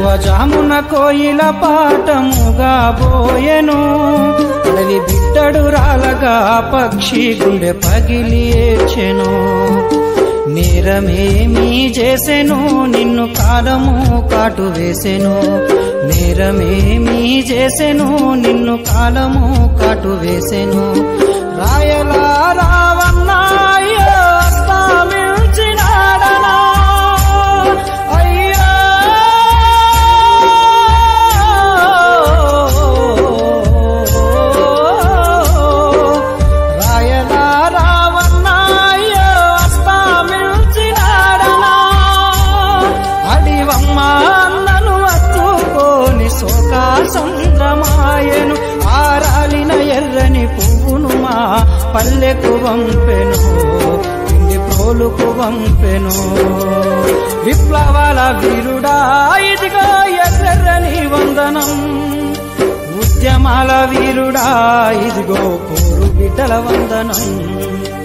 తెల్లవజామున కోయిల పాఠముగా బోయెను అడవి బిడ్డడు రాలగా పక్షి గుండె పగిలి ఏడ్చెను నేరమేమీ చేసెను నిన్ను కాలము కాటు వేసెను నేరమేమీ చేసెను నిన్ను కాలము కాటు వేసెను రాయలా రావన్నాయో అస్తామించినాడనా అయ్యో రాయలా రావన్నాయో అస్తామించినాడనా అడివమ్మ అన్నను అత్తుకోని శోకా సంద్రమాయను ఆరాలిన ఎర్రని పువ్వును మా పల్లెకు వంపెను పిండి ప్రోలుకు వంపెను విప్లవాల వీరుడా ఇదిగో ఎర్రని వందనం ఉద్యమాల వీరుడా ఇదిగో కోరు బిడ్డల వందనం